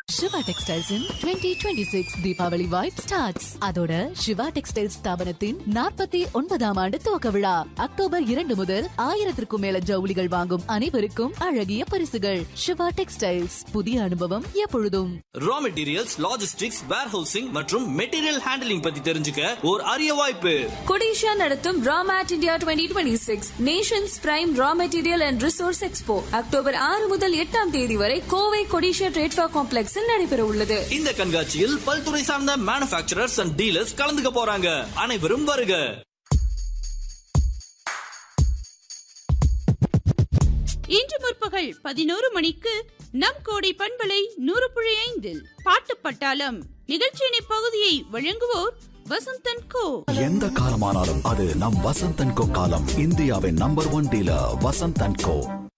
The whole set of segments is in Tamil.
Siva textiles twenty twenty six Deepavali vibe starts அதோட சிவா டெக்ஸ்டைல்ஸ் ஸ்தாபனத்தின் நாற்பத்தி ஒன்பதாம் ஆண்டு துவக்க விழா அக்டோபர் இரண்டு முதல் ஆயிரத்திற்கும் மேல ஜவுளிகள் வாங்கும் அனைவருக்கும் அழகிய பரிசுகள் சிவா டெக்ஸ்டைல்ஸ் புதிய அனுபவம் எப்பொழுதும் ரா மெட்டீரியல்ஸ் லாஜிஸ்டிக்ஸ் வேர்ஹவுசிங் மற்றும் மெட்டீரியல் ஹேண்டலிங் பத்தி தெரிஞ்சுக்க ஒரு அரிய வாய்ப்பு கொடிஷா நடத்தும் ராமேட் India twenty twenty six nations prime raw material and resource expo October ஆறு முதல் எட்டாம் தேதி வரை கோவை கொடிஷா ட்ரேட்ஃபா காம்ப்ளெக்ஸில் நடைபெற உள்ளது இந்த கண்காட்சியில் பல்துறை சார்ந்த மேனுபேக்சரர்ஸ் அண்ட் டீலர்ஸ் கலந்துக்க போறாங்க அனைவரும் வருக இன்று முற்பகல் பதினோரு மணிக்கு நம் கோடை பண்பலை நூறு புள்ளி ஐந்தில் பாட்டு பட்டாளம் நிகழ்ச்சியின் இப்பகுதியை வழங்குவோர் வசந்தன் கோ எந்த காலமானாலும் அது நம் வசந்தன் கோ காலம் இந்தியாவின் number one dealer Vasanthan co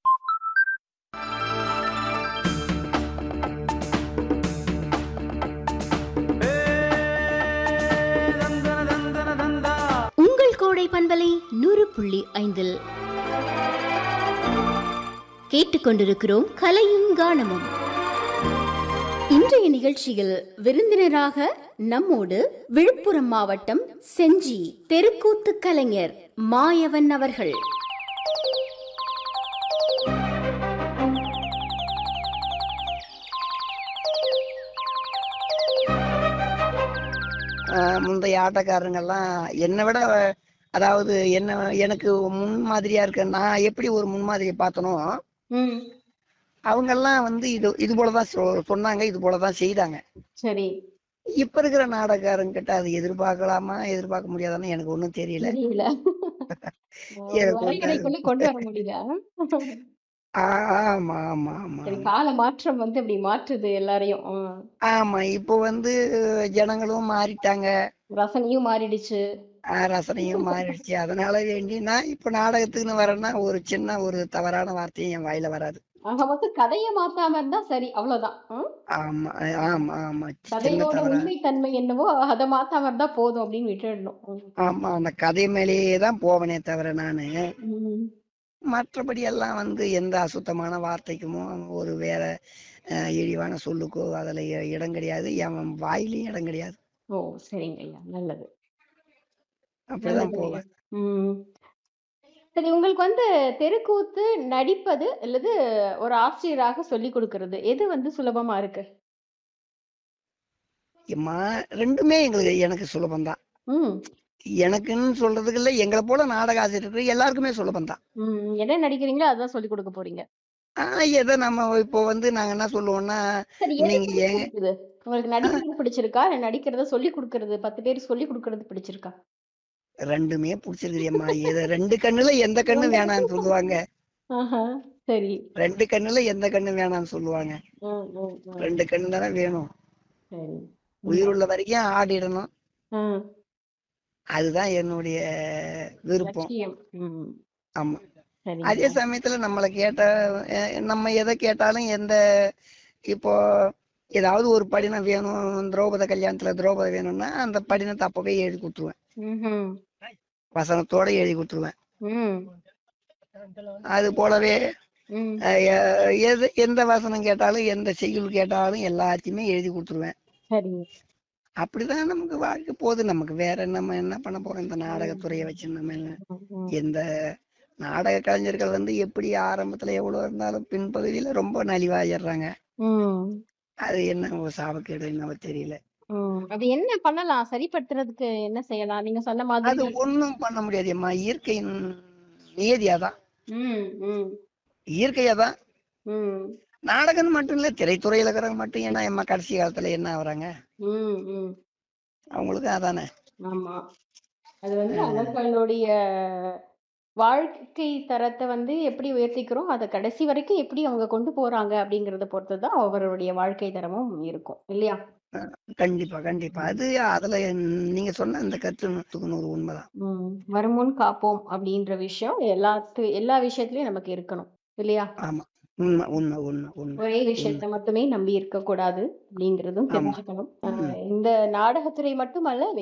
உங்கள் கோடை பண்பலை நூறு புள்ளி ஐந்தில் கேட்டுக்கொண்டிருக்கிறோம் கலையும் கானமும் இன்றைய நிகழ்ச்சியில் விருந்தினராக நம்மோடு விழுப்புரம் மாவட்டம் செஞ்சி தெருக்கூத்து கலைஞர் மாயவன் அவர்கள் ஆஹ் முந்தைய ஆட்டக்காரங்கெல்லாம் என்னை விட அதாவது என்ன எனக்கு முன்மாதிரியா இருக்க நான் எப்படி ஒரு முன்மாதிரியை பார்த்தனோ அவங்கெல்லாம் வந்து இது இது போலதான் சொ- சொன்னாங்க இது போலதான் செய்தாங்க சரி இப்ப இருக்கிற நாடகக்காரங்க கிட்ட அது எதிர்பார்க்கலாமா எதிர்பார்க்க முடியாதான்னு எனக்கு ஒண்ணும் தெரியல தெரியல எனக்கு வரையறைக்குள்ள கொண்டு வர முடியல ஆ- ஆமா ஆமா ஆமா சரி கால மாற்றம் வந்து அப்படி மாற்றுது எல்லாரையும் ஆ. ஆமா இப்போ வந்து ஜனங்களும் மாறிட்டாங்க ரசனையும் மாறிடுச்சு ஆஹ் ரசனையும் மாறிடுச்சு அதனால வேண்டி நான் இப்ப நாடகத்துக்குன்னு வரேன்னா ஒரு சின்ன ஒரு தவறான வார்த்தையும் என் வாயில வராது ஆக மொத்தம் கதையை மாத்தாம இருந்தா சரி அவ்வளவுதான் ம்? ஆமா ஆமா ஆமா சின்ன கதையோட தவறா உண்மைத்தன்மை என்னவோ அதை மாத்தாம இருந்தா போதும் அப்படின்னு விட்டுடணும் ம். ஆமா அந்த கதை மேலேயே தான் போவனே தவிர நானு ம். மற்றபடி எல்லாம் வந்து எந்த அசுத்தமான வார்த்தைக்குமோ ஒரு வேற அஹ், இழிவான சொல்லுக்கோ அதுல இ- இடம் கிடையாது என் வாயிலையும் இடம் கிடையாது ஓ சரிங்க ஐயா நல்லது அப்படிதான் நல்லது போவேன் ம். சரி உங்களுக்கு வந்து தெருக்கூத்து நடிப்பது அல்லது ஒரு ஆசிரியராக சொல்லி கொடுக்கிறது எது வந்து சுலபமா இருக்கு எம்மா ரெண்டுமே எங்களுக்கு எனக்கு சுலபம்தான் ம் எனக்குன்னு சொல்றதுக்கு இல்ல எங்களை போல நாடக ஆசிரியர்கள் எல்லாருக்குமே சுலபம்தான் ம் என்ன நடிக்கிறீங்களோ அதான் சொல்லி கொடுக்க போறீங்க ஆனா எதை நம்ம இப்போ வந்து நாங்க என்ன சொல்லுவோம்னா சரி எது நீங்க ஏங்க பிடிச்சிருக்குது உங்களுக்கு நடிக்கிறது பிடிச்சிருக்கா இல்ல நடிக்கிறத சொல்லி கொடுக்கறது பத்து பேர் சொல்லி கொடுக்கறது பிடிச்சிருக்கா ரெண்டுமே பிடிச்சிருக்குறியம்மா எது ரெண்டு கண்ணுல எந்த கண்ணு வேணாம்னு சொல்லுவாங்க ஆஹா, சரி ரெண்டு கண்ணுல எந்த கண்ணு வேணாம்னு சொல்லுவாங்க ம், ம், ம். ரெண்டு கண்ணு தானே வேணும் சரி உயிருள்ள வரைக்கும் ஆடிடணும் ம், அதுதான் என்னுடைய விருப்பம் லட்சியம் ம், ஆமா சரி அதே சமயத்துல நம்மளை கேட்ட அஹ் நம்ம எதை கேட்டாலும் எந்த இப்போ ஏதாவது ஒரு படினம் வேணும் திரௌபத கல்யாணத்துல திரௌபதி வேணும்னா அந்த படினத்தை அப்பவே எழுதி கொடுத்துருவேன் ம்ஹும். வசனத்தோட எழுதி கொடுத்துருவேன் ம், அது போலவே ம், அஹ் எ- எது எந்த வசனம் கேட்டாலும் எந்த செய்யுள் கேட்டாலும் எல்லாத்தையுமே எழுதி கொடுத்துருவேன் சரி அப்படிதான் நமக்கு வாழ்க்கை போகுது நமக்கு வேற நம்ம என்ன பண்ண போறோம் இந்த நாடகத்துறையை வச்சு நம்ம என்ன ம், ம். எந்த நாடக கலைஞர்கள் வந்து எப்படி ஆரம்பத்துல எவ்வளவு இருந்தாலும் பின்பகுதியில ரொம்ப நலிவாயிடுறாங்க ம், அது என்ன ஒரு சாபக்கேடு என்னவோ தெரியல ம். அது என்ன பண்ணலாம் சரிப்படுத்துறதுக்கு என்ன செய்யலாம் நீங்க சொன்ன அது மாதிரி ஒண்ணும் பண்ண முடியாதும்மா இயற்கையின் நியதியாதான் ம், ம், இயற்கையாதான் ம், நாடகம் மட்டும் இல்ல திரைத்துறையில இருக்கிறவங்க மட்டும் என்ன எம்மா கடைசி காலத்துல என்ன ஆகுறாங்க ம், ம். அவங்களுக்கு அதானே ஆமா அது வந்து அவர்களுடைய வாழ்க்கை தரத்தை வந்து எப்படி உயர்த்திக்கிறோம் அதை கடைசி வரைக்கும் எப்படி அவங்க கொண்டு போறாங்க அப்படிங்கறத பொறுத்து தான் அவர்களுடைய வாழ்க்கை தரமும் இருக்கும் இல்லையா கண்டிப்பா கண்டிப்பா அது அதுல நீங்க சொன்ன இந்த கருத்து நூற்றுக்கு நூறு உண்மைதான் ம் வருமுன் காப்போம் அப்படின்ற விஷயம் எல்லாத்து எல்லா விஷயத்துலயும் நமக்கு இருக்கணும் இல்லையா ஆமா உண்மை உண்மை உண்மை உண்மை ஒரே விஷயத்த மட்டுமே நம்பி இருக்க கூடாது அப்படிங்கறதும் ஆமா. தெரிஞ்சுக்கணும் அஹ் இந்த நாடகத்துறை மட்டுமல்ல